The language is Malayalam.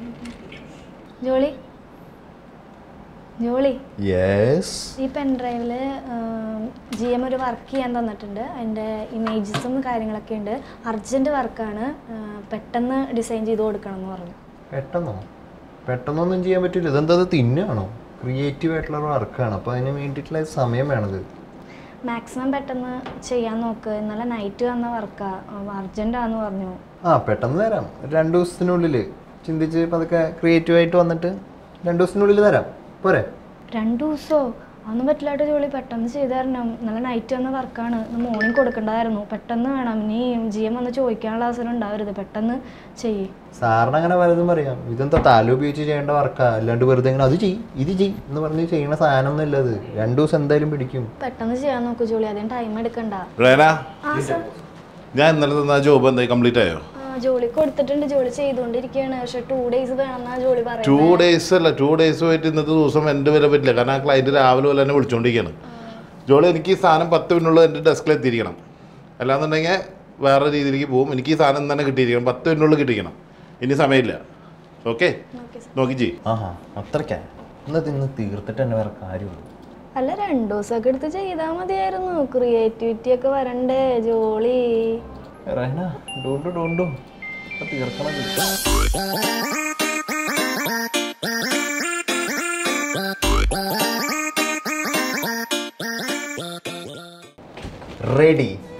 ജോളി ജോളി യെസ് ഈ പെൻഡ്രൈവിൽ ജി എം ഒരു വർക്ക് ചെയ്യാൻ തന്നിട്ടുണ്ട് അതിൻ്റെ ഇമേജസും കാര്യങ്ങളൊക്കെ ഉണ്ട് അർജൻറ്റ് വർക്കാണ് പെട്ടെന്ന് ഡിസൈൻ ചെയ്ത് കൊടുക്കണം എന്ന് പറഞ്ഞു പെട്ടെന്നോ പെട്ടെന്നൊന്നും ചെയ്യാൻ പറ്റില്ല ഇതെന്താ ഇത് തിന്നാണോ ക്രിയേറ്റീവ് ആയിട്ടുള്ള വർക്കാണ് അപ്പോൾ അതിന് വേണ്ടിയിട്ടുള്ള സമയം വേണത് മാക്സിമം പെട്ടെന്ന് ചെയ്യാൻ നോക്ക് ഇന്നലെ നൈറ്റ് വന്ന വർക്കാ അർജൻറ്റാന്ന് പറഞ്ഞു ആ പെട്ടെന്ന് തരാം രണ്ട് ദിവസത്തിനുള്ളിൽ ചിന്തിച്ച് പതുക്കെ ക്രിയേറ്റീവ് ആയിട്ട് വന്നിട്ട് രണ്ട് ദിവസത്തിനുള്ളിൽ തരാം പോരെ രണ്ട് ദിവസമോ അതൊന്നും പറ്റില്ലാട്ട് ജോളി പെട്ടെന്ന് ചെയ്തു തരണം ഇന്നലെ നൈറ്റ് വന്ന വർക്കാണ് ഇന്ന് മോർണിംഗ് കൊടുക്കണ്ടായിരുന്നു പെട്ടെന്ന് വേണം ഇനി ജി എം വന്ന് ചോദിക്കാനുള്ള അവസരം ഉണ്ടാവരുത് പെട്ടെന്ന് ചെയ്യ് സാറിന് അങ്ങനെ പലതും പറയാം ഇതെന്താ തല ഉപയോഗിച്ച് ചെയ്യേണ്ട വർക്കാ അല്ലാണ്ട് വെറുതെ ഇങ്ങനെ അത് ചെയ് ഇത് ചെയ് എന്ന് പറഞ്ഞ് ചെയ്യുന്ന സാധനമൊന്നും ഇല്ല അത് രണ്ട് ദിവസം എന്തായാലും പിടിക്കും പെട്ടെന്ന് ചെയ്യാൻ നോക്കൂ ജോളി അധികം ടൈം എടുക്കണ്ട റേന ആ സർ ഞാൻ ഇന്നലെ തന്ന ജോബ് എന്തായി കംപ്ലീറ്റ് ആയോ ആ ജോലി കൊടുത്തിട്ടുണ്ട് ജോലി ചെയ്തുകൊണ്ടിരിക്കുകയാണ് പക്ഷെ ടു ഡേയ്സ് വേണമെന്നാ ജോലി ടു പറയുന്നത് ഡേയ്സ് അല്ല ടു ഡേയ്സ് പോയിട്ട് ഇന്നത്തെ ദിവസം എൻ്റെ വരെ പറ്റില്ല കാരണം ആ ക്ലയൻറ്റ് രാവിലെ പോലെ തന്നെ വിളിച്ചുകൊണ്ടിരിക്കുകയാണ് ജോളി എനിക്ക് ഈ സാധനം പത്ത് മിനിറ്റുള്ള എൻ്റെ ഡെസ്കിൽ എത്തിയിരിക്കണം അല്ലാന്നുണ്ടെങ്കിൽ വേറെ രീതിയിലേക്ക് പോകും എനിക്ക് ഈ സാധനം തന്നെ കിട്ടിയിരിക്കണം പത്ത് മിനിറ്റുള്ളിൽ കിട്ടിയിരിക്കണം ഇനി സമയമില്ല ഓക്കെ ഓക്കെ സർ നോക്കി ചെയ് ആഹാ അത്രയ്ക്കാ ഇന്ന് തിന്ന് തീർത്തിട്ട് തന്നെ വേറെ കാര്യമുള്ളൂ അല്ല രണ്ടു ദിവസമൊക്കെ എടുത്ത് ചെയ്താൽ മതിയായിരുന്നു ക്രിയേറ്റിവിറ്റി ഒക്കെ വരണ്ടേ ജോളി റഹന ഡോണ്ടു ഡോണ്ടു ഇപ്പൊ തീർക്കണം ഇത്. റെഡി